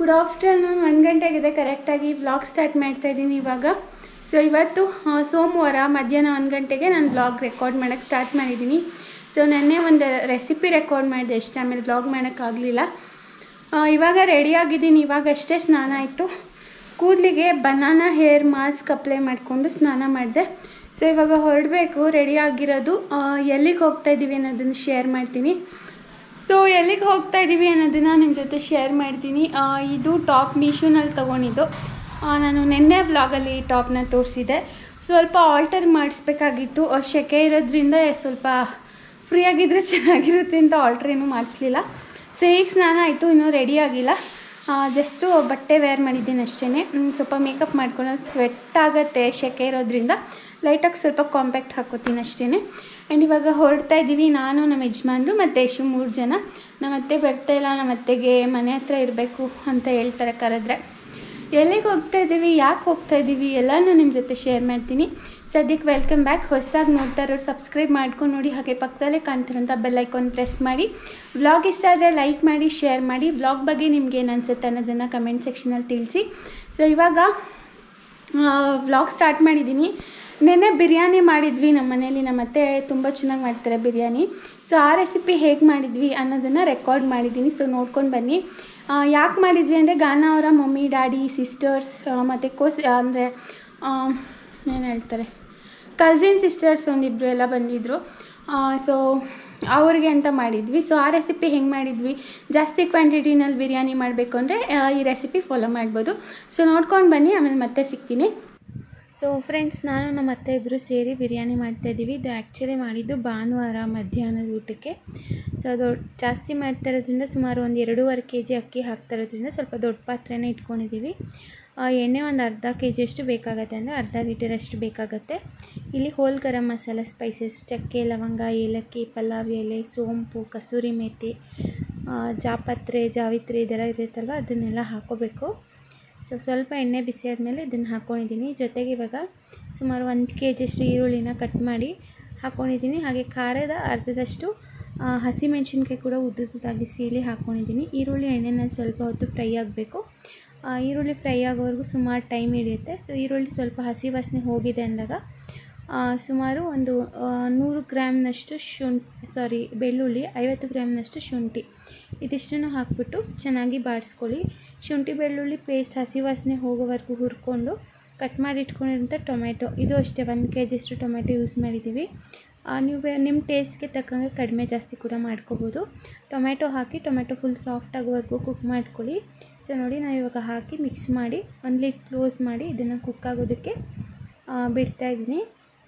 Good afternoon ಒಂದು ಗಂಟೆಗಿದೆ ಕರೆಕ್ಟಾಗಿ vlog start ಮಾಡ್ತಾ ಇದ್ದೀನಿ ಇವಾಗ ಸೊ ಇವತ್ತು ಆ, ಸೋಮವಾರ ಮಧ್ಯಾಹ್ನ ಒಂದು ಗಂಟೆಗೆ ನಾನು ವ್ಲಾಗ್ ರೆಕಾರ್ಡ್ ಮಾಡೋಕ್ಕೆ ಸ್ಟಾರ್ಟ್ ಮಾಡಿದ್ದೀನಿ ಸೊ ನೆನ್ನೆ ಒಂದು ರೆಸಿಪಿ ರೆಕಾರ್ಡ್ ಮಾಡಿದೆ ಅಷ್ಟೇ ಆಮೇಲೆ ವ್ಲಾಗ್ ಮಾಡೋಕ್ಕಾಗಲಿಲ್ಲ ಇವಾಗ ರೆಡಿ ಆಗಿದ್ದೀನಿ ಇವಾಗಷ್ಟೇ ಸ್ನಾನ ಆಯಿತು ಕೂದಲಿಗೆ ಬನಾನಾ ಹೇರ್ ಮಾಸ್ಕ್ ಅಪ್ಲೈ ಮಾಡಿಕೊಂಡು ಸ್ನಾನ ಮಾಡಿದೆ ಸೊ ಇವಾಗ ಹೊರಡಬೇಕು ರೆಡಿ ಆಗಿರೋದು ಆ, ಎಲ್ಲಿಗೆ ಹೋಗ್ತಾ ಇದ್ದೀವಿ ಅನ್ನೋದನ್ನು ಶೇರ್ ಮಾಡ್ತೀನಿ ಸೊ ಎಲ್ಲಿಗೆ ಹೋಗ್ತಾ ಇದ್ದೀವಿ ಅನ್ನೋದನ್ನು ನಿಮ್ಮ ಜೊತೆ ಶೇರ್ ಮಾಡ್ತೀನಿ ಆ, ಇದು ಟಾಪ್ ಮೀಶೋನಲ್ಲಿ ತೊಗೊಂಡಿದ್ದು ಆ, ನಾನು ನಿನ್ನೆ ವ್ಲಾಗಲ್ಲಿ ಟಾಪ್ನ ತೋರಿಸಿದೆ ಸ್ವಲ್ಪ ಆಲ್ಟರ್ ಮಾಡಿಸ್ಬೇಕಾಗಿತ್ತು ಆ, ಸೆಕೆ ಇರೋದ್ರಿಂದ ಸ್ವಲ್ಪ ಫ್ರೀ ಆಗಿದ್ರೆ ಚೆನ್ನಾಗಿರುತ್ತೆ ಅಂತ ಆಲ್ಟರ್ ಏನೂ ಮಾಡಿಸ್ಲಿಲ್ಲ ಸೊ ಈಗ ಸ್ನಾನ ಆಯಿತು ಇನ್ನೂ ರೆಡಿ ಆಗಿಲ್ಲ ಜಸ್ಟು ಬಟ್ಟೆ ವೇರ್ ಮಾಡಿದ್ದೀನಿ ಅಷ್ಟೇ ಸ್ವಲ್ಪ ಮೇಕಪ್ ಮಾಡ್ಕೊಳ್ಳೋದು ಸ್ವೆಟ್ ಆಗುತ್ತೆ ಸೆಕೆ ಇರೋದ್ರಿಂದ ಲೈಟಾಗಿ ಸ್ವಲ್ಪ ಕಾಂಪ್ಯಾಕ್ಟ್ ಹಾಕೋತೀನಿ ಅಷ್ಟೇ ಆ್ಯಂಡ್ ಇವಾಗ ಹೊರಡ್ತಾ ಇದ್ದೀವಿ ನಾನು ನಮ್ಮ ಯಜಮಾನ್ರು ಮತ್ತು ಯಶು ಮೂರು ಜನ ನಮ್ಮ ಅತ್ತೆ ಬರ್ತಾ ಇಲ್ಲ ನಮ್ಮ ಅತ್ತೆಗೆ ಮನೆ ಹತ್ರ ಇರಬೇಕು ಅಂತ ಹೇಳ್ತಾರೆ ಕರೆದ್ರೆ ಎಲ್ಲಿಗೆ ಹೋಗ್ತಾ ಇದ್ದೀವಿ ಯಾಕೆ ಹೋಗ್ತಾ ಇದ್ದೀವಿ ಎಲ್ಲನೂ ನಿಮ್ಮ ಜೊತೆ ಶೇರ್ ಮಾಡ್ತೀನಿ ಸದ್ಯಕ್ಕೆ ವೆಲ್ಕಮ್ ಬ್ಯಾಕ್ ಹೊಸದಾಗಿ ನೋಡ್ತಾ ಇರೋರು ಸಬ್ಸ್ಕ್ರೈಬ್ ಮಾಡ್ಕೊಂಡು ನೋಡಿ ಹಾಗೆ ಪಕ್ಕದಲ್ಲೇ ಕಾಣ್ತಿರೋಂಥ ಬೆಲ್ ಐಕಾನ್ ಪ್ರೆಸ್ ಮಾಡಿ ವ್ಲಾಗ್ ಇಷ್ಟ ಆದರೆ ಲೈಕ್ ಮಾಡಿ ಶೇರ್ ಮಾಡಿ ವ್ಲಾಗ್ ಬಗ್ಗೆ ನಿಮ್ಗೆ ಏನು ಅನ್ಸುತ್ತೆ ಅನ್ನೋದನ್ನು ಕಮೆಂಟ್ ಸೆಕ್ಷನಲ್ಲಿ ತಿಳಿಸಿ ಸೊ ಇವಾಗ ವ್ಲಾಗ್ ಸ್ಟಾರ್ಟ್ ಮಾಡಿದ್ದೀನಿ ನೆನ್ನೆ ಬಿರಿಯಾನಿ ಮಾಡಿದ್ವಿ ನಮ್ಮ ಮನೇಲಿ ನಮ್ಮ ಅತ್ತೆ ತುಂಬ ಚೆನ್ನಾಗಿ ಮಾಡ್ತಾರೆ ಬಿರಿಯಾನಿ ಸೊ ಆ ರೆಸಿಪಿ ಹೇಗೆ ಮಾಡಿದ್ವಿ ಅನ್ನೋದನ್ನು ರೆಕಾರ್ಡ್ ಮಾಡಿದ್ದೀನಿ ಸೊ ನೋಡ್ಕೊಂಡು ಬನ್ನಿ ಯಾಕೆ ಮಾಡಿದ್ವಿ ಅಂದರೆ ಗಾನ ಅವರ ಮಮ್ಮಿ ಡ್ಯಾಡಿ ಸಿಸ್ಟರ್ಸ್ ಮತ್ತು ಕೋಸ್ ಅಂದರೆ ಏನು ಹೇಳ್ತಾರೆ ಕಸಿನ್ ಸಿಸ್ಟರ್ಸ್ ಒಂದಿಬ್ಬರು ಎಲ್ಲ ಬಂದಿದ್ದರು ಸೊ ಅವ್ರಿಗೆ ಅಂತ ಮಾಡಿದ್ವಿ ಸೊ ಆ ರೆಸಿಪಿ ಹೆಂಗೆ ಮಾಡಿದ್ವಿ ಜಾಸ್ತಿ ಕ್ವಾಂಟಿಟಿನಲ್ಲಿ ಬಿರಿಯಾನಿ ಮಾಡಬೇಕು ಅಂದರೆ ಈ ರೆಸಿಪಿ ಫಾಲೋ ಮಾಡ್ಬೋದು ಸೊ ನೋಡ್ಕೊಂಡು ಬನ್ನಿ ಆಮೇಲೆ ಮತ್ತೆ ಸಿಗ್ತೀನಿ ಸೊ ಫ್ರೆಂಡ್ಸ್ ನಾನು ನಮ್ಮ ಅತ್ತೆ ಇಬ್ಬರು ಸೇರಿ ಬಿರಿಯಾನಿ ಮಾಡ್ತಾಯಿದ್ದೀವಿ ಇದು ಆ್ಯಕ್ಚುಲಿ ಮಾಡಿದ್ದು ಭಾನುವಾರ ಮಧ್ಯಾಹ್ನದ ಊಟಕ್ಕೆ ಸೊ ಅದು ಜಾಸ್ತಿ ಮಾಡ್ತಾ ಇರೋದ್ರಿಂದ ಸುಮಾರು ಒಂದು ಎರಡೂವರೆ ಕೆ ಜಿ ಅಕ್ಕಿ ಹಾಕ್ತಾ ಇರೋದ್ರಿಂದ ಸ್ವಲ್ಪ ದೊಡ್ಡ ಪಾತ್ರೆನೇ ಇಟ್ಕೊಂಡಿದ್ದೀವಿ ಆ, ಎಣ್ಣೆ ಒಂದು ಅರ್ಧ ಕೆ ಜಿಯಷ್ಟು ಬೇಕಾಗತ್ತೆ ಅಂದರೆ ಅರ್ಧ ಲೀಟರಷ್ಟು ಬೇಕಾಗತ್ತೆ ಇಲ್ಲಿ ಹೋಲ್ ಗರಂ ಮಸಾಲ ಸ್ಪೈಸಸ್ ಚಕ್ಕೆ ಲವಂಗ ಏಲಕ್ಕಿ ಪಲಾವ್ ಎಲೆ ಸೋಂಪು ಕಸೂರಿ ಮೇಥಿ ಆ, ಜಾಪತ್ರೆ ಜಾವಿತ್ರಿ ಇದೆಲ್ಲ ಇರುತ್ತಲ್ವ ಅದನ್ನೆಲ್ಲ ಹಾಕೋಬೇಕು ಸೊ ಸ್ವಲ್ಪ ಎಣ್ಣೆ ಬಿಸಿ ಆದಮೇಲೆ ಇದನ್ನು ಹಾಕ್ಕೊಂಡಿದ್ದೀನಿ ಜೊತೆಗೆ ಇವಾಗ ಸುಮಾರು ಒಂದು ಕೆ ಜಿಯಷ್ಟು ಈರುಳ್ಳಿನ ಕಟ್ ಮಾಡಿ ಹಾಕ್ಕೊಂಡಿದ್ದೀನಿ ಹಾಗೆ ಖಾರದ ಅರ್ಧದಷ್ಟು ಆ, ಹಸಿಮೆಣ್ಸಿನ್ಕಾಯಿ ಕೂಡ ಉದ್ದುದಾಗಿ ಸೀಳಿ ಹಾಕ್ಕೊಂಡಿದ್ದೀನಿ ಈರುಳ್ಳಿ ಎಣ್ಣೆನಲ್ಲಿ ಸ್ವಲ್ಪ ಹೊತ್ತು ಫ್ರೈ ಆಗಬೇಕು ಈರುಳ್ಳಿ ಫ್ರೈ ಆಗೋವರೆಗೂ ಸುಮಾರು ಟೈಮ್ ಹಿಡಿಯುತ್ತೆ ಸೊ ಈರುಳ್ಳಿ ಸ್ವಲ್ಪ ಹಸಿ ವಾಸನೆ ಹೋಗಿದೆ ಅಂದಾಗ ಆ, ಸುಮಾರು ಒಂದು ಆ, ನೂರು ಗ್ರಾಮ್ನಷ್ಟು ಶುಂಠಿ ಸಾರಿ ಬೆಳ್ಳುಳ್ಳಿ ಐವತ್ತು ಗ್ರಾಮ್ನಷ್ಟು ಶುಂಠಿ ಇದಿಷ್ಟನ್ನು ಹಾಕ್ಬಿಟ್ಟು ಚೆನ್ನಾಗಿ ಬಾಡಿಸ್ಕೊಳ್ಳಿ ಶುಂಠಿ ಬೆಳ್ಳುಳ್ಳಿ ಪೇಸ್ಟ್ ಹಸಿ ವಾಸನೆ ಹೋಗೋವರೆಗೂ ಹುರ್ಕೊಂಡು ಕಟ್ ಮಾಡಿ ಇಟ್ಕೊಂಡಿರೋಂಥ ಟೊಮೆಟೊ ಇದು ಅಷ್ಟೇ ಒಂದು ಕೆ ಜಿಯಷ್ಟು ಟೊಮೆಟೊ ಯೂಸ್ ಮಾಡಿದ್ದೀವಿ ಆ, ನೀವು ಬೆ- ನಿಮ್ಮ ಟೇಸ್ಟ್ಗೆ ತಕ್ಕಂಗೆ ಕಡಿಮೆ ಜಾಸ್ತಿ ಕೂಡ ಮಾಡ್ಕೋಬೋದು ಟೊಮೆಟೊ ಹಾಕಿ ಟೊಮೆಟೊ ಫುಲ್ ಸಾಫ್ಟ್ ಆಗೋವರೆಗೂ ಕುಕ್ ಮಾಡ್ಕೊಳ್ಳಿ ಸೊ ನೋಡಿ ನಾನು ಇವಾಗ ಹಾಕಿ ಮಿಕ್ಸ್ ಮಾಡಿ ಒಂದು ಲಿಟ್ ಕ್ಲೋಸ್ ಮಾಡಿ ಇದನ್ನು ಕುಕ್ ಆಗೋದಕ್ಕೆ ಆ, ಬಿಡ್ತಾ ಇದ್ದೀನಿ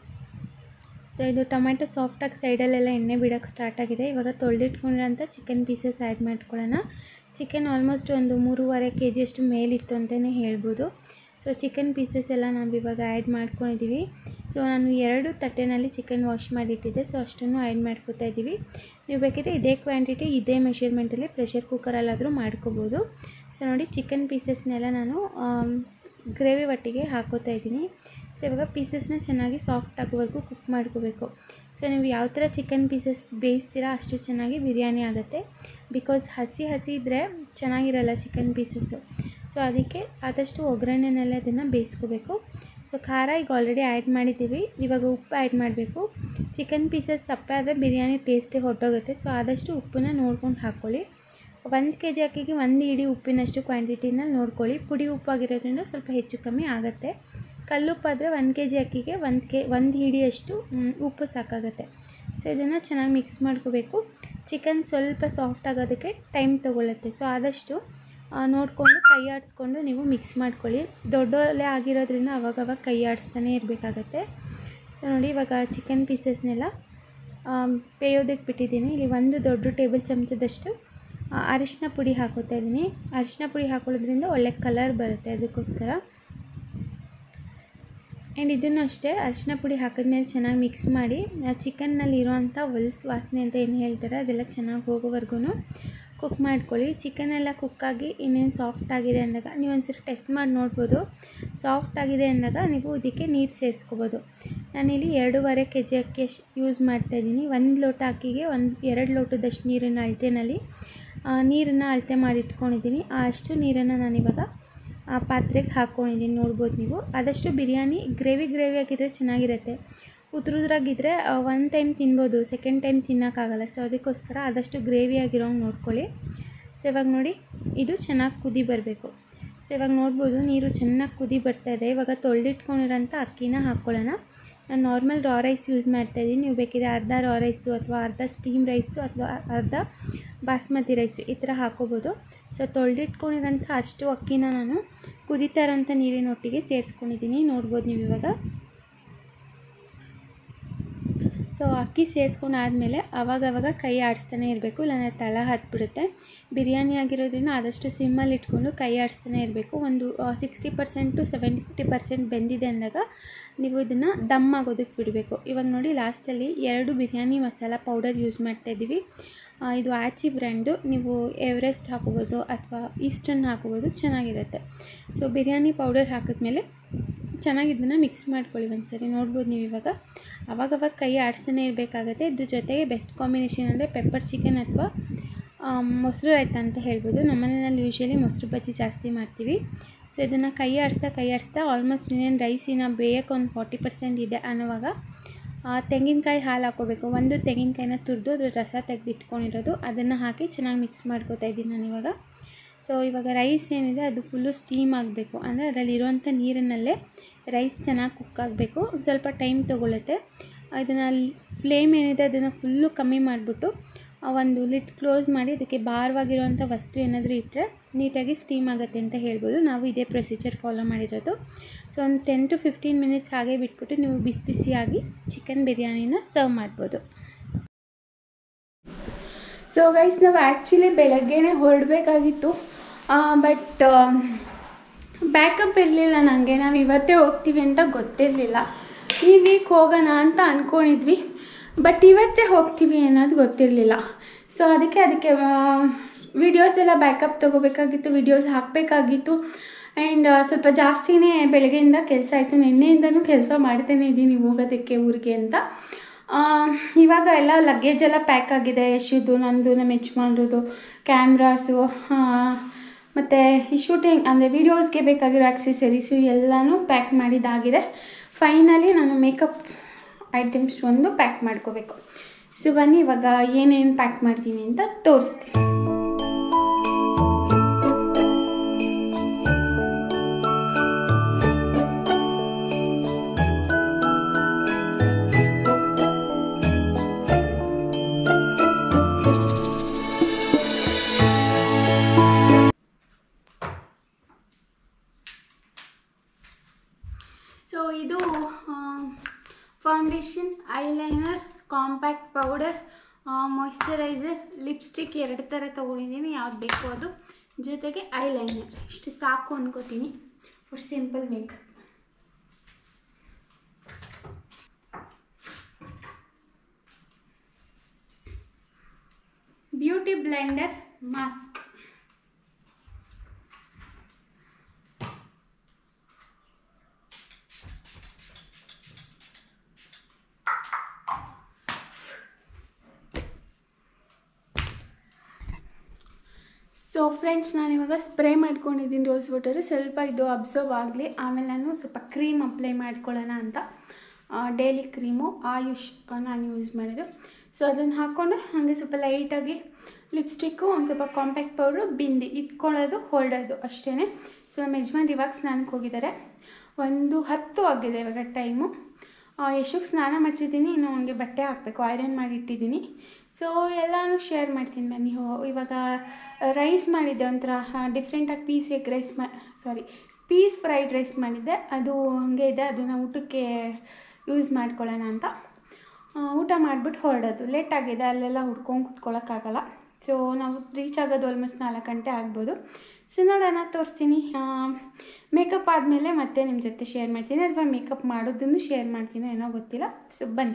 ಸೊ ಇದು ಟೊಮೆಟೊ ಸಾಫ್ಟಾಗಿ ಸೈಡಲ್ಲೆಲ್ಲ ಎಣ್ಣೆ ಬಿಡೋಕ್ಕೆ ಸ್ಟಾರ್ಟ್ ಆಗಿದೆ ಇವಾಗ ತೊಳೆದಿಟ್ಕೊಂಡಿರೋಂಥ ಚಿಕನ್ ಪೀಸಸ್ ಆ್ಯಡ್ ಮಾಡ್ಕೊಳ್ಳೋಣ ಚಿಕನ್ ಆಲ್ಮೋಸ್ಟ್ ಒಂದು ಮೂರುವರೆ ಕೆ ಜಿಯಷ್ಟು ಮೇಲಿತ್ತು ಅಂತಲೇ ಹೇಳ್ಬೋದು ಸೊ ಚಿಕನ್ ಪೀಸಸ್ ಎಲ್ಲ ನಾವು ಇವಾಗ ಆ್ಯಡ್ ಮಾಡ್ಕೊಂಡಿದ್ದೀವಿ ಸೊ ನಾನು ಎರಡು ತಟ್ಟೆನಲ್ಲಿ ಚಿಕನ್ ವಾಶ್ ಮಾಡಿಟ್ಟಿದ್ದೆ ಸೊ ಅಷ್ಟನ್ನು ಆ್ಯಡ್ ಮಾಡ್ಕೊತಾ ಇದ್ದೀವಿ ನೀವು ಬೇಕಿದ್ರೆ ಇದೇ ಕ್ವಾಂಟಿಟಿ ಇದೇ ಮೆಷರ್ಮೆಂಟಲ್ಲಿ ಪ್ರೆಷರ್ ಕುಕ್ಕರಲ್ಲಾದರೂ ಮಾಡ್ಕೋಬೋದು ಸೊ ನೋಡಿ ಚಿಕನ್ ಪೀಸಸ್ನೆಲ್ಲ ನಾನು ಗ್ರೇವಿ ಒಟ್ಟಿಗೆ ಹಾಕೋತಾ ಇದ್ದೀನಿ ಸೊ ಇವಾಗ ಪೀಸಸ್ನ ಚೆನ್ನಾಗಿ ಸಾಫ್ಟ್ ಆಗೋವರೆಗೂ ಕುಕ್ ಮಾಡ್ಕೋಬೇಕು ಸೊ ನೀವು ಯಾವ ಥರ ಚಿಕನ್ ಪೀಸಸ್ ಬೇಯಿಸ್ತೀರಾ ಅಷ್ಟು ಚೆನ್ನಾಗಿ ಬಿರಿಯಾನಿ ಆಗುತ್ತೆ ಬಿಕಾಸ್ ಹಸಿ ಹಸಿ ಇದ್ದರೆ ಚೆನ್ನಾಗಿರಲ್ಲ ಚಿಕನ್ ಪೀಸಸ್ಸು ಸೊ ಅದಕ್ಕೆ ಆದಷ್ಟು ಒಗ್ಗರಣೆನಲ್ಲೇ ಅದನ್ನು ಬೇಯಿಸ್ಕೋಬೇಕು ಸೊ ಖಾರ ಈಗ ಆಲ್ರೆಡಿ ಆ್ಯಡ್ ಮಾಡಿದ್ದೀವಿ ಇವಾಗ ಉಪ್ಪು ಆ್ಯಡ್ ಮಾಡಬೇಕು ಚಿಕನ್ ಪೀಸಸ್ ಸಪ್ಪೆ ಆದರೆ ಬಿರಿಯಾನಿ ಟೇಸ್ಟೇ ಹೊರಟೋಗುತ್ತೆ ಸೊ ಆದಷ್ಟು ಉಪ್ಪನ್ನ ನೋಡ್ಕೊಂಡು ಹಾಕ್ಕೊಳ್ಳಿ ಒಂದು ಕೆ ಜಿ ಅಕ್ಕಿಗೆ ಒಂದು ಇಡೀ ಉಪ್ಪಿನಷ್ಟು ಕ್ವಾಂಟಿಟಿನ ನೋಡ್ಕೊಳ್ಳಿ ಪುಡಿ ಉಪ್ಪಾಗಿರೋದ್ರಿಂದ ಸ್ವಲ್ಪ ಹೆಚ್ಚು ಕಮ್ಮಿ ಆಗುತ್ತೆ ಕಲ್ಲುಪ್ಪಾದರೆ ಒಂದು ಕೆ ಜಿ ಅಕ್ಕಿಗೆ ಒಂದು ಕೆ ಒಂದು ಹಿಡಿಯಷ್ಟು ಮ್, ಉಪ್ಪು ಸಾಕಾಗುತ್ತೆ ಸೊ ಇದನ್ನು ಚೆನ್ನಾಗಿ ಮಿಕ್ಸ್ ಮಾಡ್ಕೋಬೇಕು ಚಿಕನ್ ಸ್ವಲ್ಪ ಸಾಫ್ಟ್ ಆಗೋದಕ್ಕೆ ಟೈಮ್ ತೊಗೊಳುತ್ತೆ ಸೊ ಆದಷ್ಟು ಆ, ನೋಡಿಕೊಂಡು ಕೈ ಆಡಿಸ್ಕೊಂಡು ನೀವು ಮಿಕ್ಸ್ ಮಾಡ್ಕೊಳ್ಳಿ ದೊಡ್ಡ ಒಲೆ ಆಗಿರೋದ್ರಿಂದ ಅವಾಗವಾಗ ಕೈ ಆಡಿಸ್ತಾನೆ ಇರಬೇಕಾಗತ್ತೆ ಸೊ ನೋಡಿ ಇವಾಗ ಚಿಕನ್ ಪೀಸಸ್ನೆಲ್ಲ ಬೇಯೋದಕ್ಕೆ ಬಿಟ್ಟಿದ್ದೀನಿ ಇಲ್ಲಿ ಒಂದು ದೊಡ್ಡ ಟೇಬಲ್ ಚಮಚದಷ್ಟು ಆ, ಅರಿಶಿನ ಪುಡಿ ಹಾಕೋತಾ ಇದ್ದೀನಿ ಅರಿಶಿನ ಪುಡಿ ಹಾಕೊಳ್ಳೋದ್ರಿಂದ ಒಳ್ಳೆ ಕಲರ್ ಬರುತ್ತೆ ಅದಕ್ಕೋಸ್ಕರ ಆ್ಯಂಡ್ ಇದನ್ನು ಅಷ್ಟೇ ಅರಿಶಿನ ಪುಡಿ ಹಾಕಿದ್ಮೇಲೆ ಚೆನ್ನಾಗಿ ಮಿಕ್ಸ್ ಮಾಡಿ ಚಿಕನ್ನಲ್ಲಿ ಇರೋವಂಥ ಹೊಲ್ಸ್ ವಾಸನೆ ಅಂತ ಏನು ಹೇಳ್ತಾರೆ ಅದೆಲ್ಲ ಚೆನ್ನಾಗಿ ಹೋಗೋವರೆಗೂ ಕುಕ್ ಮಾಡ್ಕೊಳ್ಳಿ ಚಿಕನ್ ಎಲ್ಲ ಕುಕ್ಕಾಗಿ ಇನ್ನೇನು ಸಾಫ್ಟ್ ಆಗಿದೆ ಅಂದಾಗ ನೀವು ಒಂದ್ಸರಿ ಟೆಸ್ಟ್ ಮಾಡಿ ನೋಡ್ಬೋದು ಸಾಫ್ಟ್ ಆಗಿದೆ ಅಂದಾಗ ನೀವು ಇದಕ್ಕೆ ನೀರು ಸೇರಿಸ್ಕೋಬೋದು ನಾನಿಲ್ಲಿ ಎರಡೂವರೆ ಕೆ ಜಿ ಅಕ್ಕಿ ಯೂಸ್ ಮಾಡ್ತಾಯಿದ್ದೀನಿ ಒಂದು ಲೋಟ ಅಕ್ಕಿಗೆ ಒಂದು ಎರಡು ಲೋಟದಷ್ಟು ನೀರಿನ ಅಳತೆನಲ್ಲಿ ನೀರನ್ನು ಅಳತೆ ಮಾಡಿ ಇಟ್ಕೊಂಡಿದ್ದೀನಿ ಆ ಅಷ್ಟು ನೀರನ್ನು ನಾನಿವಾಗ ಆ ಪಾತ್ರೆಗೆ ಹಾಕ್ಕೊಂಡಿದ್ದೀನಿ ನೋಡ್ಬೋದು ನೀವು ಆದಷ್ಟು ಬಿರಿಯಾನಿ ಗ್ರೇವಿ ಗ್ರೇವಿ ಆಗಿದ್ದರೆ ಚೆನ್ನಾಗಿರುತ್ತೆ ಉದ್ರುದ್ರಾಗಿದ್ದರೆ ಒನ್ ಟೈಮ್ ತಿನ್ಬೋದು ಸೆಕೆಂಡ್ ಟೈಮ್ ತಿನ್ನೋಕ್ಕಾಗಲ್ಲ ಸೊ ಅದಕ್ಕೋಸ್ಕರ ಆದಷ್ಟು ಗ್ರೇವಿ ಆಗಿರೋಂಗೆ ನೋಡ್ಕೊಳ್ಳಿ ಸೊ ಇವಾಗ ನೋಡಿ ಇದು ಚೆನ್ನಾಗಿ ಕುದಿ ಬರಬೇಕು ಸೊ ಇವಾಗ ನೋಡ್ಬೋದು ನೀರು ಚೆನ್ನಾಗಿ ಕುದಿ ಬರ್ತಾ ಇದೆ ಇವಾಗ ತೊಳೆದಿಟ್ಕೊಂಡಿರೋಂಥ ಅಕ್ಕಿನ ಹಾಕ್ಕೊಳ್ಳೋಣ ನಾನು ನಾರ್ಮಲ್ ರಾ ರೈಸ್ ಯೂಸ್ ಮಾಡ್ತಾಯಿದ್ದೀನಿ ನೀವು ಬೇಕಿದ್ರೆ ಅರ್ಧ ರಾ ರೈಸು ಅಥವಾ ಅರ್ಧ ಸ್ಟೀಮ್ ರೈಸು ಅಥವಾ ಅರ್ಧ ಬಾಸ್ಮತಿ ರೈಸು ಈ ಥರ ಹಾಕೋಬೋದು ಸೊ ತೊಳೆದಿಟ್ಕೊಂಡಿರೋಂಥ ಅಷ್ಟು ಅಕ್ಕಿನ ನಾನು ಕುದೀತಾ ಇರೋಂಥ ನೀರಿನೊಟ್ಟಿಗೆ ಸೇರಿಸ್ಕೊಂಡಿದ್ದೀನಿ ನೋಡ್ಬೋದು ನೀವು ಇವಾಗ ಸೊ ಅಕ್ಕಿ ಸೇರಿಸ್ಕೊಂಡು ಆದಮೇಲೆ ಅವಾಗವಾಗ ಕೈ ಆಡಿಸ್ತಾನೆ ಇರಬೇಕು ಇಲ್ಲಾಂದರೆ ತಳ ಹತ್ಬಿಡುತ್ತೆ ಬಿರಿಯಾನಿ ಆಗಿರೋದ್ರಿಂದ ಆದಷ್ಟು ಸಿಮ್ಮಲ್ಲಿ ಇಟ್ಕೊಂಡು ಕೈ ಆಡಿಸ್ತಾನೆ ಇರಬೇಕು ಒಂದು sixty percent to seventy fifty percent ಬೆಂದಿದೆ ಅಂದಾಗ ನೀವು ಇದನ್ನು ದಮ್ ಆಗೋದಕ್ಕೆ ಬಿಡಬೇಕು ಇವಾಗ ನೋಡಿ ಲಾಸ್ಟಲ್ಲಿ ಎರಡು ಬಿರಿಯಾನಿ ಮಸಾಲ ಪೌಡರ್ ಯೂಸ್ ಮಾಡ್ತಾಯಿದ್ದೀವಿ ಇದು ಆಚಿ ಬ್ರ್ಯಾಂಡು ನೀವು ಎವರೆಸ್ಟ್ ಹಾಕೋಬೋದು ಅಥವಾ ಈಸ್ಟರ್ನ್ ಹಾಕೋಬೋದು ಚೆನ್ನಾಗಿರುತ್ತೆ ಸೊ ಬಿರಿಯಾನಿ ಪೌಡರ್ ಹಾಕಿದ್ಮೇಲೆ ಚೆನ್ನಾಗಿ ಇದನ್ನು ಮಿಕ್ಸ್ ಮಾಡ್ಕೊಳ್ಳಿ ಒಂದ್ಸರಿ ನೋಡ್ಬೋದು ನೀವು ಇವಾಗ ಅವಾಗವಾಗ ಕೈ ಆಡಿಸ್ತಾನೆ ಇರಬೇಕಾಗತ್ತೆ ಇದ್ರ ಜೊತೆಗೆ ಬೆಸ್ಟ್ ಕಾಂಬಿನೇಷನ್ ಅಂದರೆ ಪೆಪ್ಪರ್ ಚಿಕನ್ ಅಥವಾ ಮೊಸರು ರಾಯ್ತ ಅಂತ ಹೇಳ್ಬೋದು ನಮ್ಮನೆಯಲ್ಲಿ ಯೂಶ್ವಲಿ ಮೊಸರು ಬಜ್ಜಿ ಜಾಸ್ತಿ ಮಾಡ್ತೀವಿ ಸೊ ಇದನ್ನು ಕೈ ಆಡಿಸ್ತಾ ಕೈ ಆಡಿಸ್ತಾ ಆಲ್ಮೋಸ್ಟ್ ಇನ್ನೇನು ರೈಸಿನ ಬೇಯಕ್ಕೆ ಒಂದು ಫಾರ್ಟಿ ಪರ್ಸೆಂಟ್ ಇದೆ ಅನ್ನೋವಾಗ ತೆಂಗಿನಕಾಯಿ ಹಾಲು ಹಾಕೋಬೇಕು ಒಂದು ತೆಂಗಿನಕಾಯಿನ ತುರಿದು ಅದ್ರ ರಸ ತೆಗೆದು ಇಟ್ಕೊಂಡಿರೋದು ಅದನ್ನು ಹಾಕಿ ಚೆನ್ನಾಗಿ ಮಿಕ್ಸ್ ಮಾಡ್ಕೋತಾ ಇದ್ದೀನಿ ನಾನು ಇವಾಗ ಸೊ ಇವಾಗ ರೈಸ್ ಏನಿದೆ ಅದು ಫುಲ್ಲು ಸ್ಟೀಮ್ ಆಗಬೇಕು ಅಂದರೆ ಅದರಲ್ಲಿರುವಂಥ ನೀರಿನಲ್ಲೇ ರೈಸ್ ಚೆನ್ನಾಗಿ ಕುಕ್ ಆಗಬೇಕು ಒಂದು ಸ್ವಲ್ಪ ಟೈಮ್ ತೊಗೊಳುತ್ತೆ ಇದನ್ನು ಫ್ಲೇಮ್ ಏನಿದೆ ಅದನ್ನು ಫುಲ್ಲು ಕಮ್ಮಿ ಮಾಡಿಬಿಟ್ಟು ಒಂದು ಲಿಡ್ ಕ್ಲೋಸ್ ಮಾಡಿ ಅದಕ್ಕೆ ಭಾರವಾಗಿರುವಂಥ ವಸ್ತು ಏನಾದರೂ ಇಟ್ಟರೆ ನೀಟಾಗಿ ಸ್ಟೀಮ್ ಆಗುತ್ತೆ ಅಂತ ಹೇಳ್ಬೋದು ನಾವು ಇದೇ ಪ್ರೊಸೀಜರ್ ಫಾಲೋ ಮಾಡಿರೋದು ಸೊ ಒಂದು ಟೆನ್ ಟು ಫಿಫ್ಟೀನ್ ಮಿನಿಟ್ಸ್ ಹಾಗೆ ಬಿಟ್ಬಿಟ್ಟು ನೀವು ಬಿಸಿ ಬಿಸಿಯಾಗಿ ಚಿಕನ್ ಬಿರಿಯಾನಿನ ಸರ್ವ್ ಮಾಡ್ಬೋದು ಸೊ ಗೈಸ್ ನಾವು ಆ್ಯಕ್ಚುಲಿ ಬೆಳಗ್ಗೆನೇ ಹೊರಡಬೇಕಾಗಿತ್ತು ಬಟ್ ಬ್ಯಾಕಪ್ ಇರಲಿಲ್ಲ ನನಗೆ ನಾವು ಇವತ್ತೇ ಹೋಗ್ತೀವಿ ಅಂತ ಗೊತ್ತಿರಲಿಲ್ಲ ಈ ವೀಕ್ ಹೋಗೋಣ ಅಂತ ಅಂದ್ಕೊಂಡಿದ್ವಿ ಬಟ್ ಇವತ್ತೇ ಹೋಗ್ತೀವಿ ಅನ್ನೋದು ಗೊತ್ತಿರಲಿಲ್ಲ ಸೊ ಅದಕ್ಕೆ ಅದಕ್ಕೆ ವೀಡಿಯೋಸ್ ಎಲ್ಲ ಬ್ಯಾಕಪ್ ತೊಗೋಬೇಕಾಗಿತ್ತು ವೀಡಿಯೋಸ್ ಹಾಕಬೇಕಾಗಿತ್ತು ಆ್ಯಂಡ್ ಸ್ವಲ್ಪ ಜಾಸ್ತಿನೇ ಬೆಳಗ್ಗೆಯಿಂದ ಕೆಲಸ ಆಯಿತು ನಿನ್ನೆಯಿಂದನೂ ಕೆಲಸ ಮಾಡ್ತಾನೆ ಇದ್ದೀನಿ ಹೋಗೋದಕ್ಕೆ ಊರಿಗೆ ಅಂತ ಇವಾಗ ಎಲ್ಲ ಲಗೇಜ್ ಎಲ್ಲ ಪ್ಯಾಕ್ ಆಗಿದೆ ಯಶುದು ನಂದು ನಮ್ಮ ಯಜಮಾನ್ರದ್ದು ಕ್ಯಾಮ್ರಾಸು ಮತ್ತು ಈ ಶೂಟಿಂಗ್ ಅಂದರೆ ವೀಡಿಯೋಸ್ಗೆ ಬೇಕಾಗಿರೋ ಆಕ್ಸೆಸರೀಸು ಎಲ್ಲನೂ ಪ್ಯಾಕ್ ಮಾಡಿದ್ದಾಗಿದೆ ಫೈನಲಿ ನಾನು ಮೇಕಪ್ ಐಟಮ್ಸ್ ಒಂದು ಪ್ಯಾಕ್ ಮಾಡ್ಕೋಬೇಕು ಸೊ ಬನ್ನಿ ಇವಾಗ ಏನೇನು ಪ್ಯಾಕ್ ಮಾಡ್ತೀನಿ ಅಂತ ತೋರಿಸ್ತೀನಿ ಸೊ ಇದು foundation eyeliner compact powder moisturiser lipstick ಎರಡು ಥರ ತೊಗೊಂಡಿದ್ದೀನಿ ಯಾವ್ದು ಬೇಕು ಅದು ಜೊತೆಗೆ ಐಲೈನರ್ ಇಷ್ಟು ಸಾಕು ಅನ್ಕೋತೀನಿ for simple makeup beauty blender mask so friends ನಾನು ಇವಾಗ ಸ್ಪ್ರೇ ಮಾಡ್ಕೊಂಡಿದ್ದೀನಿ ರೋಸ್ ವಾಟರು ಸ್ವಲ್ಪ ಇದು ಅಬ್ಸರ್ವ್ ಆಗಲಿ ಆಮೇಲೆ ನಾನು ಸ್ವಲ್ಪ ಕ್ರೀಮ್ ಅಪ್ಲೈ ಮಾಡ್ಕೊಳ್ಳೋಣ ಅಂತ ಡೈಲಿ ಕ್ರೀಮು ಆಯುಷ್ ನಾನು ಯೂಸ್ ಮಾಡೋದು ಸೊ ಅದನ್ನು ಹಾಕ್ಕೊಂಡು ಹಾಗೆ ಸ್ವಲ್ಪ ಲೈಟಾಗಿ ಲಿಪ್ಸ್ಟಿಕ್ಕು ಒಂದು ಸ್ವಲ್ಪ ಕಾಂಪ್ಯಾಕ್ಟ್ ಪೌಡ್ರು ಬಿಂದಿ ಇಟ್ಕೊಳ್ಳೋದು ಹೊರಡೋದು ಅಷ್ಟೇ ಸೊ ನಮ್ಮ ಯಜಮಾನ್ ಇವಾಗ ಸ್ನಾನಕ್ಕೆ ಹೋಗಿದ್ದಾರೆ ಒಂದು ಹತ್ತು ಆಗಿದೆ ಇವಾಗ ಟೈಮು ಯಶಕ್ಕೆ ಸ್ನಾನ ಮಾಡಿಸಿದ್ದೀನಿ ಇನ್ನು ಅವನಿಗೆ ಬಟ್ಟೆ ಹಾಕಬೇಕು ಐರನ್ ಮಾಡಿ ಇಟ್ಟಿದ್ದೀನಿ ಸೊ ಎಲ್ಲನೂ ಶೇರ್ ಮಾಡ್ತೀನಿ ಬನ್ನಿ ಹೋ ಇವಾಗ ರೈಸ್ ಮಾಡಿದ್ದೆ ಒಂಥರ ಡಿಫ್ರೆಂಟಾಗಿ ಪೀಸ್ ಎಗ್ ರೈಸ್ ಮಾ ಸಾರಿ ಪೀಸ್ ಫ್ರೈಡ್ ರೈಸ್ ಮಾಡಿದ್ದೆ ಅದು ಹಾಗೆ ಇದೆ ಅದನ್ನು ಊಟಕ್ಕೆ ಯೂಸ್ ಮಾಡ್ಕೊಳ್ಳೋಣ ಅಂತ ಊಟ ಮಾಡಿಬಿಟ್ಟು ಹೊರಡೋದು ಲೇಟ್ ಆಗಿದೆ ಅಲ್ಲೆಲ್ಲ ಹುಡ್ಕೊಂಡು ಕುತ್ಕೊಳ್ಳೋಕ್ಕಾಗಲ್ಲ ಸೊ ನಾವು ರೀಚ್ ಆಗೋದು ಆಲ್ಮೋಸ್ಟ್ ನಾಲ್ಕು ಗಂಟೆ ಆಗ್ಬೋದು ಸೊ ನೋಡೋಣ ತೋರಿಸ್ತೀನಿ ಮೇಕಪ್ ಆದಮೇಲೆ ಮತ್ತೆ ನಿಮ್ಮ ಜೊತೆ ಶೇರ್ ಮಾಡ್ತೀನಿ ಅಥವಾ ಮೇಕಪ್ ಮಾಡೋದನ್ನು ಶೇರ್ ಮಾಡ್ತೀನಿ ಏನೋ ಗೊತ್ತಿಲ್ಲ ಸೊ ಬನ್ನಿ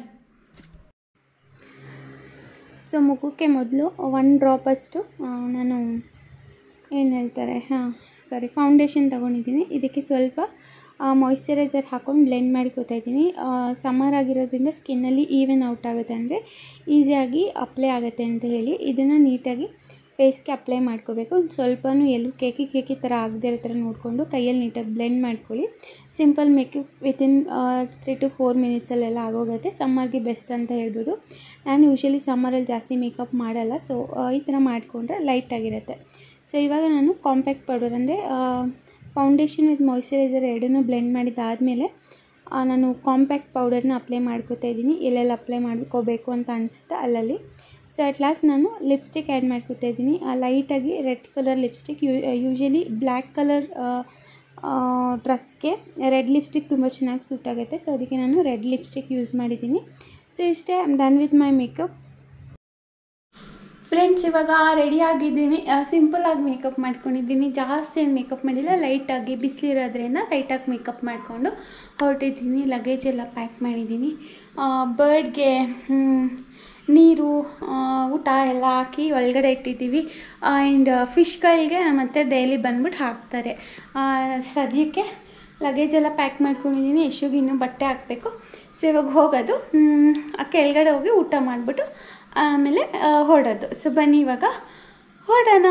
ಸೊ ಮುಖಕ್ಕೆ ಮೊದಲು ಒನ್ ಡ್ರಾಪಷ್ಟು ನಾನು ಏನು ಹೇಳ್ತಾರೆ ಹಾಂ ಸಾರಿ ಫೌಂಡೇಶನ್ ತೊಗೊಂಡಿದ್ದೀನಿ ಇದಕ್ಕೆ ಸ್ವಲ್ಪ ಮಾಯ್ಶ್ಚರೈಸರ್ ಹಾಕ್ಕೊಂಡು ಬ್ಲೆಂಡ್ ಮಾಡ್ಕೋತಾ ಇದ್ದೀನಿ ಸಮ್ಮರ್ ಆಗಿರೋದ್ರಿಂದ ಸ್ಕಿನ್ನಲ್ಲಿ ಈವನ್ ಔಟ್ ಆಗುತ್ತೆ ಅಂದರೆ ಈಸಿಯಾಗಿ ಅಪ್ಲೈ ಆಗುತ್ತೆ ಅಂತ ಹೇಳಿ ಇದನ್ನು ನೀಟಾಗಿ ಫೇಸ್ಗೆ ಅಪ್ಲೈ ಮಾಡ್ಕೋಬೇಕು ಒಂದು ಸ್ವಲ್ಪನೂ ಎಲ್ಲೂ ಕೇಕಿ ಕೇಕಿ ಥರ ಆಗದೇ ಇರೋ ಥರ ನೋಡಿಕೊಂಡು ಕೈಯಲ್ಲಿ ನೀಟಾಗಿ ಬ್ಲೆಂಡ್ ಮಾಡ್ಕೊಳ್ಳಿ simple makeup within three to four ಮಿನಿಟ್ಸಲ್ಲೆಲ್ಲ ಆಗೋಗುತ್ತೆ ಸಮ್ಮರ್ಗೆ ಬೆಸ್ಟ್ ಅಂತ ಹೇಳ್ಬೋದು ನಾನು ಯೂಶ್ವಲಿ ಸಮ್ಮರಲ್ಲಿ ಜಾಸ್ತಿ ಮೇಕಪ್ ಮಾಡಲ್ಲ ಸೊ ಈ ಥರ ಮಾಡಿಕೊಂಡ್ರೆ ಲೈಟಾಗಿರುತ್ತೆ ಸೊ ಇವಾಗ ನಾನು ಕಾಂಪ್ಯಾಕ್ಟ್ ಪೌಡರ್ ಅಂದರೆ ಫೌಂಡೇಶನ್ ವಿತ್ ಮಾಯ್ಶ್ಚರೈಸರ್ ಎರಡನ್ನೂ ಬ್ಲೆಂಡ್ ಮಾಡಿದ್ದಾದಮೇಲೆ ನಾನು ಕಾಂಪ್ಯಾಕ್ಟ್ ಪೌಡರ್ನ ಅಪ್ಲೈ ಮಾಡ್ಕೋತಾ ಇದ್ದೀನಿ ಎಲ್ಲೆಲ್ಲಿ ಅಪ್ಲೈ ಮಾಡ್ಕೋಬೇಕು ಅಂತ ಅನಿಸುತ್ತೆ ಅಲ್ಲಲ್ಲಿ ಸೊ ಅಟ್ ಲಾಸ್ಟ್ ನಾನು ಲಿಪ್ಸ್ಟಿಕ್ ಆ್ಯಡ್ ಮಾಡ್ಕೋತಾ ಇದ್ದೀನಿ ಲೈಟಾಗಿ red colour lipstick you usually black colour ಡ್ರೆಸ್ಗೆ ರೆಡ್ ಲಿಪ್ಸ್ಟಿಕ್ ತುಂಬ ಚೆನ್ನಾಗಿ ಸೂಟ್ ಆಗುತ್ತೆ ಸೊ ಅದಕ್ಕೆ ನಾನು ರೆಡ್ ಲಿಪ್ಸ್ಟಿಕ್ ಯೂಸ್ ಮಾಡಿದ್ದೀನಿ ಸೊ ಇಷ್ಟೇ I am done with my makeup friends ಇವಾಗ ರೆಡಿ ಆಗಿದ್ದೀನಿ ಸಿಂಪಲಾಗಿ ಮೇಕಪ್ ಮಾಡ್ಕೊಂಡಿದ್ದೀನಿ ಜಾಸ್ತಿ ಏನು ಮೇಕಪ್ ಮಾಡಿಲ್ಲ ಲೈಟಾಗಿ ಬಿಸಿಲಿರೋದ್ರಿಂದ ಲೈಟಾಗಿ ಮೇಕಪ್ ಮಾಡಿಕೊಂಡು ಹೊರಟಿದ್ದೀನಿ ಲಗೇಜ್ ಎಲ್ಲ ಪ್ಯಾಕ್ ಮಾಡಿದ್ದೀನಿ ಬರ್ಡ್ಗೆ ನೀರು ಊಟ ಎಲ್ಲ ಹಾಕಿ ಒಳಗಡೆ ಇಟ್ಟಿದ್ದೀವಿ ಆ್ಯಂಡ್ ಫಿಶ್ಗಳಿಗೆ ಮತ್ತೆ ಡೈಲಿ ಬಂದ್ಬಿಟ್ಟು ಹಾಕ್ತಾರೆ ಸದ್ಯಕ್ಕೆ ಲಗೇಜ್ ಎಲ್ಲ ಪ್ಯಾಕ್ ಮಾಡ್ಕೊಂಡಿದ್ದೀನಿ ಯಶುಗೆ ಇನ್ನೂ ಬಟ್ಟೆ ಹಾಕಬೇಕು ಸೊ ಇವಾಗ ಹೋಗೋದು ಆ ಕೆಳಗಡೆ ಹೋಗಿ ಊಟ ಮಾಡಿಬಿಟ್ಟು ಆಮೇಲೆ ಹೊರಡೋದು ಸೊ ಬನ್ನಿ ಇವಾಗ ಹೊರಡೋಣ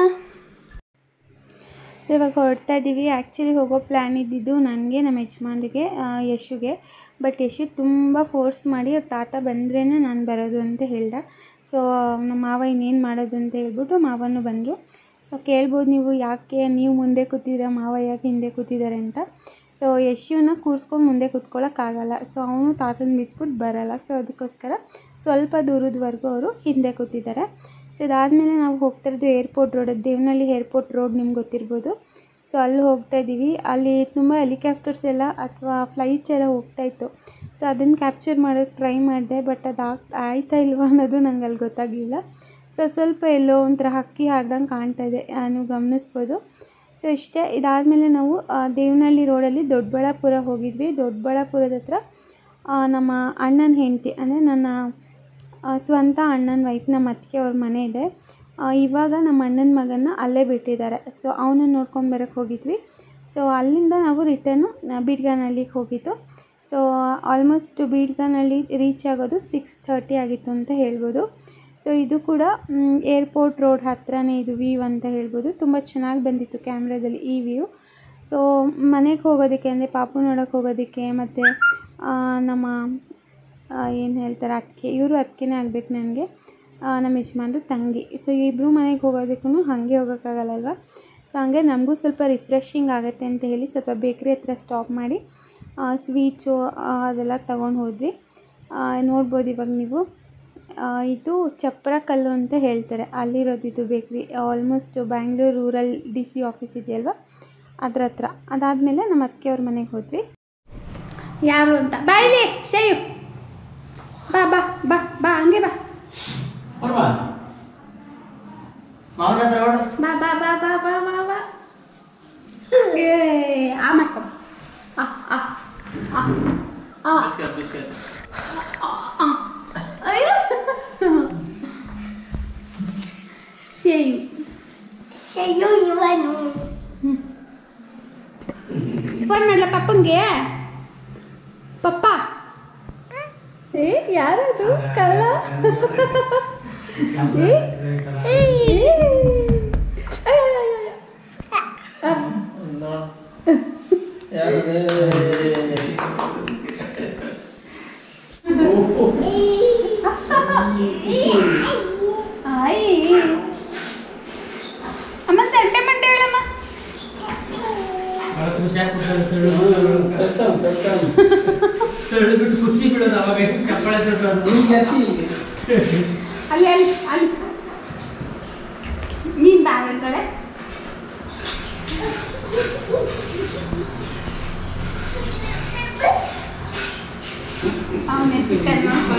ಸೊ ಇವಾಗ ಹೊರಡ್ತಾ ಇದ್ದೀವಿ ಆ್ಯಕ್ಚುಲಿ ಹೋಗೋ ಪ್ಲ್ಯಾನ್ ಇದ್ದಿದ್ದು ನನಗೆ ನಮ್ಮ ಯಜಮಾನ್ರಿಗೆ ಯಶುಗೆ ಬಟ್ ಯಶು ತುಂಬ ಫೋರ್ಸ್ ಮಾಡಿ ಅವ್ರ ತಾತ ಬಂದ್ರೇ ನಾನು ಬರೋದು ಅಂತ ಹೇಳ್ದ ಸೊ ನಮ್ಮ ಮಾವ ಇನ್ನೇನು ಮಾಡೋದು ಅಂತ ಹೇಳ್ಬಿಟ್ಟು ಮಾವನು ಬಂದರು ಸೊ ಕೇಳ್ಬೋದು ನೀವು ಯಾಕೆ ನೀವು ಮುಂದೆ ಕೂತಿದ್ದೀರಾ ಮಾವ ಯಾಕೆ ಹಿಂದೆ ಕೂತಿದ್ದಾರೆ ಅಂತ ಸೊ ಯಶುನ ಕೂರಿಸ್ಕೊಂಡು ಮುಂದೆ ಕೂತ್ಕೊಳ್ಳೋಕ್ಕಾಗಲ್ಲ ಸೊ ಅವನು ತಾತನ ಬಿಟ್ಬಿಟ್ಟು ಬರಲ್ಲ ಸೊ ಅದಕ್ಕೋಸ್ಕರ ಸ್ವಲ್ಪ ದೂರದವರೆಗೂ ಅವರು ಹಿಂದೆ ಕೂತಿದ್ದಾರೆ ಸೊ ಇದಾದಮೇಲೆ ನಾವು ಹೋಗ್ತಾ ಇರೋದು airport road Devanahalli airport road ನಿಮ್ಗೆ ಗೊತ್ತಿರ್ಬೋದು ಸೊ ಅಲ್ಲಿ ಹೋಗ್ತಾ ಇದ್ದೀವಿ ಅಲ್ಲಿ ತುಂಬ ಹೆಲಿಕಾಪ್ಟರ್ಸ್ ಎಲ್ಲ ಅಥವಾ ಫ್ಲೈಟ್ಸ್ ಎಲ್ಲ ಹೋಗ್ತಾಯಿತ್ತು ಸೊ ಅದನ್ನು ಕ್ಯಾಪ್ಚರ್ ಮಾಡೋಕ್ಕೆ ಟ್ರೈ ಮಾಡಿದೆ ಬಟ್ ಅದು ಆಗ್ ಆಯ್ತಾ ಇಲ್ವಾ ಅನ್ನೋದು ನಂಗೆ ಅಲ್ಲಿ ಗೊತ್ತಾಗಲಿಲ್ಲ ಸೊ ಸ್ವಲ್ಪ ಎಲ್ಲೋ ಒಂಥರ ಹಕ್ಕಿ ಹಾರ್ದಂಗೆ ಕಾಣ್ತಾ ಇದೆ ನೀವು ಗಮನಿಸ್ಬೋದು ಸೊ ಇಷ್ಟೇ ಇದಾದಮೇಲೆ ನಾವು ದೇವನಹಳ್ಳಿ ರೋಡಲ್ಲಿ ದೊಡ್ಡಬಳ್ಳಾಪುರ ಹೋಗಿದ್ವಿ ದೊಡ್ಡಬಳ್ಳಾಪುರದ ಹತ್ರ ನಮ್ಮ ಅಣ್ಣನ ಹೆಂಡತಿ ಅಂದರೆ ನನ್ನ ಸ್ವಂತ ಅಣ್ಣನ ವೈಫ್ ನಮ್ಮ ಅತ್ತಿಗೆ ಅವ್ರ ಮನೆ ಇದೆ ಇವಾಗ ನಮ್ಮ ಅಣ್ಣನ ಮಗನ ಅಲ್ಲೇ ಬಿಟ್ಟಿದ್ದಾರೆ ಸೊ ಅವನನ್ನು ನೋಡ್ಕೊಂಡು ಬರೋಕ್ಕೆ ಹೋಗಿದ್ವಿ ಸೊ ಅಲ್ಲಿಂದ ನಾವು ರಿಟರ್ನು ಬೀಡ್ಗಾನಹಳ್ಳಿಗೆ ಹೋಗಿದ್ದು ಸೊ ಆಲ್ಮೋಸ್ಟ್ ಬೀಡ್ಗಾನಹಳ್ಳಿ ರೀಚ್ ಆಗೋದು ಸಿಕ್ಸ್ ಥರ್ಟಿ ಆಗಿತ್ತು ಅಂತ ಹೇಳ್ಬೋದು ಸೊ ಇದು ಕೂಡ ಏರ್ಪೋರ್ಟ್ ರೋಡ್ ಹತ್ರನೇ ಇದು ವ್ಯೂ ಅಂತ ಹೇಳ್ಬೋದು ತುಂಬ ಚೆನ್ನಾಗಿ ಬಂದಿತ್ತು ಕ್ಯಾಮ್ರಾದಲ್ಲಿ ಈ ವ್ಯೂ ಸೊ ಮನೆಗೆ ಹೋಗೋದಕ್ಕೆ ಅಂದರೆ ಪಾಪು ನೋಡೋಕ್ಕೆ ಹೋಗೋದಕ್ಕೆ ಮತ್ತು ನಮ್ಮ ಏನು ಹೇಳ್ತಾರೆ ಅದಕ್ಕೆ ಇವರು ಅದಕ್ಕೇ ಆಗಬೇಕು ನನಗೆ ನಮ್ಮ ಯಜಮಾನ್ರು ತಂಗಿ ಸೊ ಇಬ್ಬರು ಮನೆಗೆ ಹೋಗೋದಕ್ಕೂ ಹಾಗೆ ಹೋಗೋಕ್ಕಾಗಲ್ಲಲ್ವ ಸೊ ಹಂಗೆ ನಮಗೂ ಸ್ವಲ್ಪ ರಿಫ್ರೆಶಿಂಗ್ ಆಗುತ್ತೆ ಅಂತ ಹೇಳಿ ಸ್ವಲ್ಪ ಬೇಕ್ರಿ ಹತ್ರ ಸ್ಟಾಪ್ ಮಾಡಿ ಸ್ವೀಟ್ಸು ಅದೆಲ್ಲ ತೊಗೊಂಡು ಹೋದ್ವಿ ನೋಡ್ಬೋದು ಇವಾಗ ನೀವು ಇದು ಚಪ್ರ ಕಲ್ಲು ಅಂತ ಹೇಳ್ತಾರೆ ಅಲ್ಲಿರೋದು ಇದು bakery almost Bangalore rural D C office ಇದೆಯಲ್ವ ಅದ್ರ ಹತ್ರ ಅದಾದಮೇಲೆ ನಮ್ಮ ಅತ್ತಿಗೆಯವ್ರ ಮನೆಗೆ ಹೋದ್ವಿ ಯಾರು ಅಂತ ಬಾ ಇಲ್ಲಿ ಶೇಯು ಬಾ ಬಾ ಬಾ ಬಾ ಹಂಗೆ ಬಾ ಹೊರಬಾ ಮಾವನ ಹತ್ರ ಹೊರಡು ಬಾ ಬಾ ಬಾ ಬಾ ಬಾ ಬಾ ಬಾ ಏ ಆ ಮಾಡ್ಕೊ ಆ ಆ ಆ ಆ ಬಿಸ್ಕೆಟ್ ಬಿಸ್ಕೆಟ್ ಆ ಅಯ್ಯೋ ಶೇಯು ಶೆಯು ಇವನು ಫೋನ್ ಮಾಡಲ ಪಪ್ಪಂಗೆ ಪಪ್ಪ ಏ ಯಾರದು ಕಲ್ಲ ಏ? ಏ. ಅಯ್ಯಯ್ಯಯ್ಯಯ್ಯ. ಆ, ಆಯ್ ಅಮ್ಮ ಸಂಡೆ ಮಂಡೆ ಹೇಳಮ್ಮ ಬಿಟ್ಟು ಖುಷಿ ಬಿಡೋದು ಅವಾಗ ಚಪ್ಪಳ ತಟ್ಟೋದು ಅಲ್ಲಿ ಅಲ್ಲಿ ಅಲ್ಲಿ ನೀನ್ ಬಾ ನನ್ನ ಕಡೆ ಅವನೇ chicken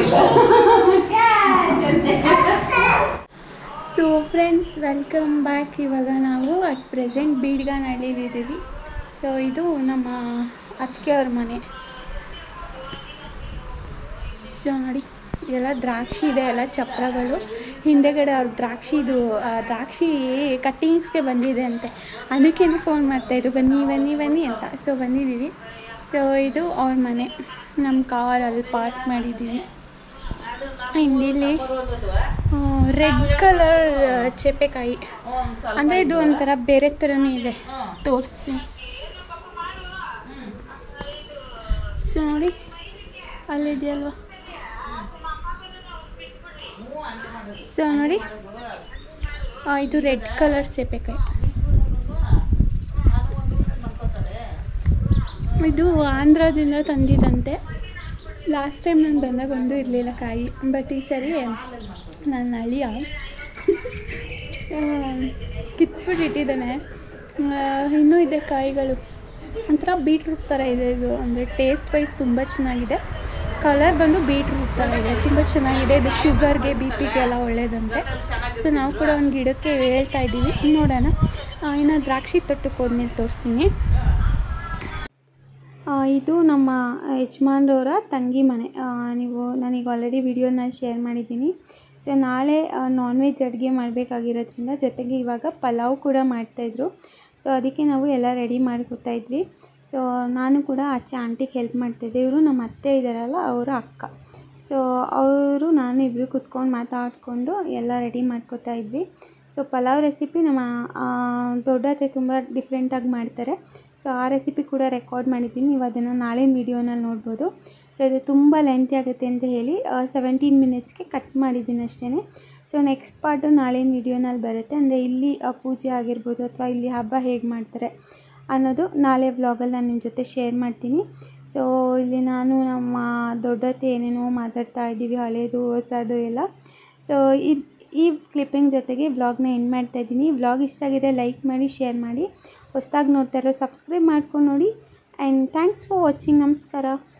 so friends welcome back ಇವಾಗ ನಾವು ಅಟ್ ಪ್ರೆಸೆಂಟ್ ಬೀಡ್ಗಾನಹಳ್ಳಿಲಿದ್ದೀವಿ ಸೊ ಇದು ನಮ್ಮ ಅತ್ತಿಗೆಯವ್ರ ಮನೆ ಸೊ ನೋಡಿ ಎಲ್ಲ ದ್ರಾಕ್ಷಿ ಇದೆ ಎಲ್ಲ ಚಪ್ರಗಳು ಹಿಂದೆಗಡೆ ಅವ್ರ ದ್ರಾಕ್ಷಿದು ಆ, ದ್ರಾಕ್ಷಿ ಕಟ್ಟಿಂಗ್ಸ್ಗೆ ಬಂದಿದೆ ಅಂತೆ ಅದಕ್ಕೇನು ಫೋನ್ ಮಾಡ್ತಾಯಿದ್ರು ಬನ್ನಿ ಬನ್ನಿ ಬನ್ನಿ ಅಂತ ಸೊ ಬಂದಿದ್ದೀವಿ ಸೊ ಇದು ಅವ್ರ ಮನೆ ನಮ್ಮ ಕಾರ್ ಅಲ್ಲಿ ಪಾರ್ಕ್ ಮಾಡಿದ್ದೀವಿ ಆ್ಯಂಡ್ ಇಲ್ಲಿ ರೆಡ್ ಕಲರ್ ಚೇಪೆಕಾಯಿ ಅಂದರೆ ಇದು ಒಂಥರ ಬೇರೆ ಥರನೇ ಇದೆ ತೋರಿಸ್ತೀನಿ ಸೊ ನೋಡಿ ಅಲ್ಲಿದೆಯಲ್ವಾ ಸೊ ನೋಡಿ ಆ, ಇದು ರೆಡ್ ಕಲರ್ ಸೇಪೆಕಾಯಿ ಇದು ಆಂಧ್ರದಿಂದ ತಂದಿದ್ದಂತೆ ಲಾಸ್ಟ್ ಟೈಮ್ ನಾನು ಬಂದಾಗ ಒಂದು ಇರಲಿಲ್ಲ ಕಾಯಿ ಬಟ್ ಈ ಸರಿ ನನ್ನ ಅಳಿಯ ಕಿತ್ಬಿಟ್ಟು ಇಟ್ಟಿದ್ದಾನೆ ಆ, ಇನ್ನೂ ಇದೆ ಕಾಯಿಗಳು ಒಂಥರ ಬೀಟ್ರೂಟ್ ಥರ ಇದೆ ಇದು ಅಂದರೆ ಟೇಸ್ಟ್ ವೈಸ್ ತುಂಬ ಚೆನ್ನಾಗಿದೆ ಕಲರ್ ಬಂದು ಬೀಟ್ರೂಟ್ ಥರ ಇದೆ ತುಂಬ ಚೆನ್ನಾಗಿದೆ ಇದು ಶುಗರ್ಗೆ ಬಿ ಪಿಗೆ ಎಲ್ಲ ಒಳ್ಳೇದಂತೆ ಸೊ ನಾವು ಕೂಡ ಒಂದು ಗಿಡಕ್ಕೆ ಹೇಳ್ತಾ ಇದ್ದೀವಿ ನೋಡೋಣ ಆ, ಇನ್ನು ದ್ರಾಕ್ಷಿ ತೊಟ್ಟಕ್ಕೆ ಹೋದ್ಮೇಲೆ ತೋರಿಸ್ತೀನಿ ಆ, ಇದು ನಮ್ಮ ಯಜಮಾನ್ರವರ ತಂಗಿ ಮನೆ ಆ, ನೀವು ನನಗೆ ಆಲ್ರೆಡಿ ವಿಡಿಯೋನ ಶೇರ್ ಮಾಡಿದ್ದೀನಿ ಸೊ ನಾಳೆ ನಾನ್ ವೆಜ್ ಅಡುಗೆ ಮಾಡಬೇಕಾಗಿರೋದ್ರಿಂದ ಜೊತೆಗೆ ಇವಾಗ ಪಲಾವ್ ಕೂಡ ಮಾಡ್ತಾಯಿದ್ರು ಸೊ ಅದಕ್ಕೆ ನಾವು ಎಲ್ಲ ರೆಡಿ ಮಾಡ್ಕೊತಾ ಇದ್ವಿ ಸೊ ನಾನು ಕೂಡ ಆಚೆ ಆಂಟಿಗೆ ಹೆಲ್ಪ್ ಮಾಡ್ತಾಯಿದ್ದೆ ಇವರು ನಮ್ಮ ಅತ್ತೆ ಇದ್ದಾರಲ್ಲ ಅವರ ಅಕ್ಕ ಸೊ ಅವರು ನಾನು ಇಬ್ಬರು ಕುತ್ಕೊಂಡು ಮಾತಾಡಿಕೊಂಡು ಎಲ್ಲ ರೆಡಿ ಮಾಡ್ಕೊತಾ ಇದ್ವಿ ಸೊ ಪಲಾವ್ ರೆಸಿಪಿ ನಮ್ಮ ಆ, ದೊಡ್ಡ ಅತ್ತೆ ತುಂಬ ಡಿಫ್ರೆಂಟಾಗಿ ಮಾಡ್ತಾರೆ ಸೊ ಆ ರೆಸಿಪಿ ಕೂಡ ರೆಕಾರ್ಡ್ ಮಾಡಿದ್ದೀನಿ ನೀವು ಅದನ್ನು ನಾಳಿನ ವೀಡಿಯೋನಲ್ಲಿ ನೋಡ್ಬೋದು ಸೊ ಇದು ತುಂಬ ಲೆಂತಿ ಆಗುತ್ತೆ ಅಂತ ಹೇಳಿ ಸೆವೆಂಟೀನ್ ಮಿನಿಟ್ಸ್ಗೆ ಕಟ್ ಮಾಡಿದ್ದೀನಿ ಅಷ್ಟೇ ಸೊ ನೆಕ್ಸ್ಟ್ ಪಾರ್ಟು ನಾಳಿನ ವೀಡಿಯೋನಲ್ಲಿ ಬರುತ್ತೆ ಅಂದರೆ ಇಲ್ಲಿ ಆ, ಪೂಜೆ ಆಗಿರ್ಬೋದು ಅಥವಾ ಇಲ್ಲಿ ಹಬ್ಬ ಹೇಗೆ ಮಾಡ್ತಾರೆ ಅನ್ನೋದು ನಾಳೆ ವ್ಲಾಗಲ್ಲಿ ನಾನು ನಿಮ್ಮ ಜೊತೆ ಶೇರ್ ಮಾಡ್ತೀನಿ ಸೊ ಇಲ್ಲಿ ನಾನು ನಮ್ಮ ದೊಡ್ಡತ್ತೆ ಏನೇನೋ ಮಾತಾಡ್ತಾ ಇದ್ದೀವಿ ಹಳೇದು ಹೊಸದು ಎಲ್ಲ ಸೊ ಇದು ಈ ಕ್ಲಿಪ್ಪಿಂಗ್ ಜೊತೆಗೆ ವ್ಲಾಗ್ನ ಎಂಡ್ ಮಾಡ್ತಾ ಇದ್ದೀನಿ ವ್ಲಾಗ್ ಇಷ್ಟ ಆಗಿದೆ ಲೈಕ್ ಮಾಡಿ ಶೇರ್ ಮಾಡಿ ಹೊಸ್ದಾಗಿ ನೋಡ್ತಾ ಇರೋ ಸಬ್ಸ್ಕ್ರೈಬ್ ಮಾಡ್ಕೊಂಡು ನೋಡಿ ಆ್ಯಂಡ್ ಥ್ಯಾಂಕ್ಸ್ ಫಾರ್ ವಾಚಿಂಗ್ ನಮಸ್ಕಾರ